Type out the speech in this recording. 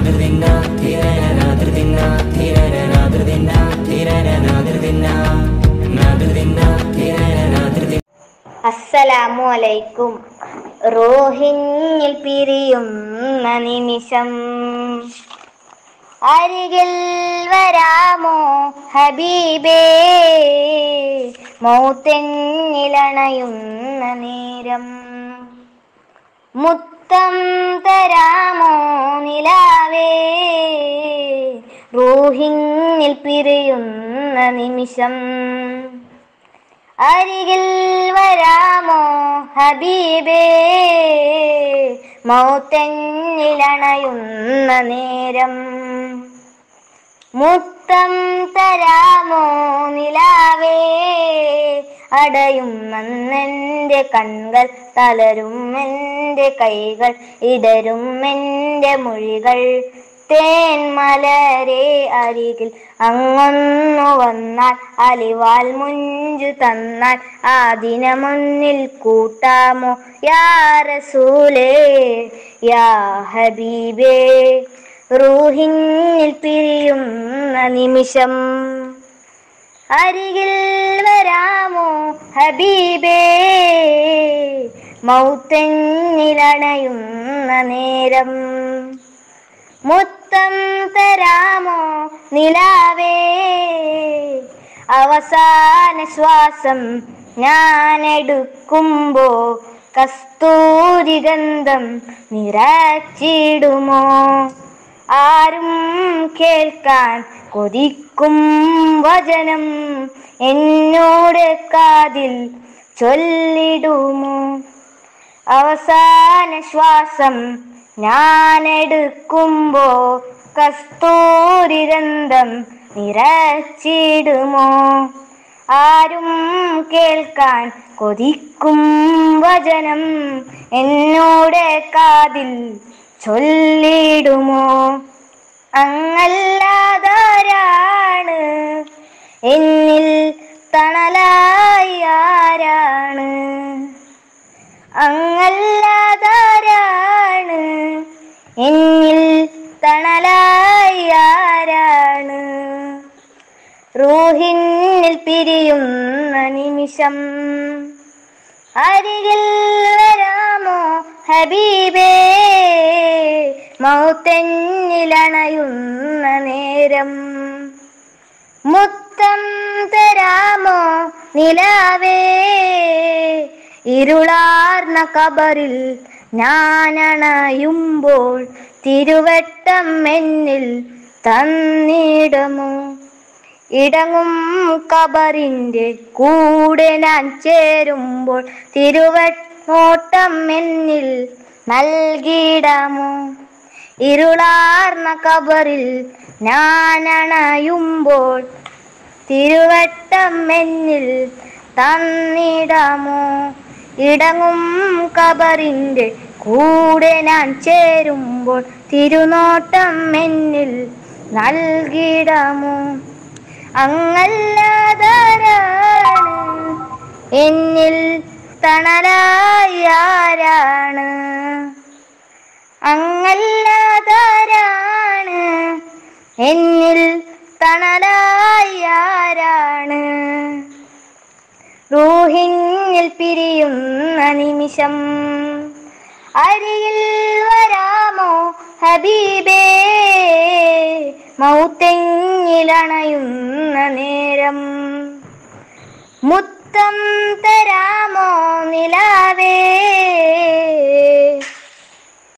അസ്സലാമു അലൈക്കും റോഹിങ്ങിൽ പിരിയുന്ന നിമിഷം അരികിൽ വരാമോ ഹബീബേ മൗത്തെങ്ങിലണയുന്ന നേരം മുത്തം തരാമോ നിലാവേ റൂഹിങ്ങിൽ പിരിയുന്ന നിമിഷം അരികിൽ വരാമോ ഹബീബേ മൗത്തെങ്ങിലണയുന്ന നേരം മുത്തം തരാമോ നിലാവേ അടയും നന്നെൻ്റെ കൺകൾ തളരും എൻ്റെ കൈകൾ ഇടരും എൻ്റെ മൊഴികൾ തേൻമലരെ അരികിൽ അങ്ങൊന്നു വന്നാൽ അലിവാൽ മുഞ്ചു തന്നാൽ ആ ദിനമൊന്നിൽ കൂട്ടാമോ യാ റസൂലേ യാ ഹബീബേ റൂഹിങ്ങിൽ പിരിയുന്ന നിമിഷം അരികിൽ വരാമോ ഹബീബേ മൗത്തെങ്ങിലണയുന്ന നേരം മുത്തം തരാമോ നിലാവേ അവസാന ശ്വാസം ഞാൻ എടുക്കുമ്പോ കസ്തൂരി ഗന്ധം നിറച്ചിടുമോ ആരും കേൾക്കാൻ കൊതിക്കും വചനം എന്നോട് കാതിൽ ചൊല്ലിടുമോ അവസാന ശ്വാസം ഞാൻ എടുക്കുമ്പോ കസ്തൂരി ഗന്ധം നിറച്ചിടുമോ ആരും കേൾക്കാൻ കൊതിക്കും വചനം എന്നോട് കാതിൽ ചൊല്ലിടുമോ അങ്ങല്ലാതാരാണ് എന്നിൽ തണലായി ആരാണ് അങ്ങല്ലാതാരാണ് എന്നിൽ തണലായി ആരാണ് റൂഹിന്നിൽ പിരിയുന്ന നിമിഷം അരികിൽ വരാമോ ഹബീബേ മൗത്തെങ്ങിലണയുന്ന നേരം മുത്തം തരാമോ നിലാവേ ഇരുളാർന്ന കബറിൽ ഞാനണയുമ്പോൾ തിരുവട്ടം എന്നിൽ തന്നിടമോ ഇടങ്ങും കബറിൻ്റെ കൂടെ ഞാൻ ചേരുമ്പോൾ തിരുവട്ടോട്ടം എന്നിൽ നൽകിയിടാമോ ഇരുളാർന്ന കബറിൽ ഞാനണയുമ്പോൾ തിരുവട്ടം എന്നിൽ തന്നിടാമോ ഇടങ്ങും കബറിൻ്റെ കൂടെ ഞാൻ ചേരുമ്പോൾ തിരുനോട്ടം എന്നിൽ നൽകിടാമോ അങ്ങല്ലാതാരാണ് എന്നിൽ തണലായി ആരാണ് അങ്ങല്ലാതാരാണ് എന്നിൽ തണലായി ആരാണ് റൂഹിങ്ങിൽ പിരിയുന്ന നിമിഷം അരിയിൽ വരാമോ ഹബീബേ മൗത്തെങ്ങിലണയുന്ന നേരം മുത്തം തരാമോ നില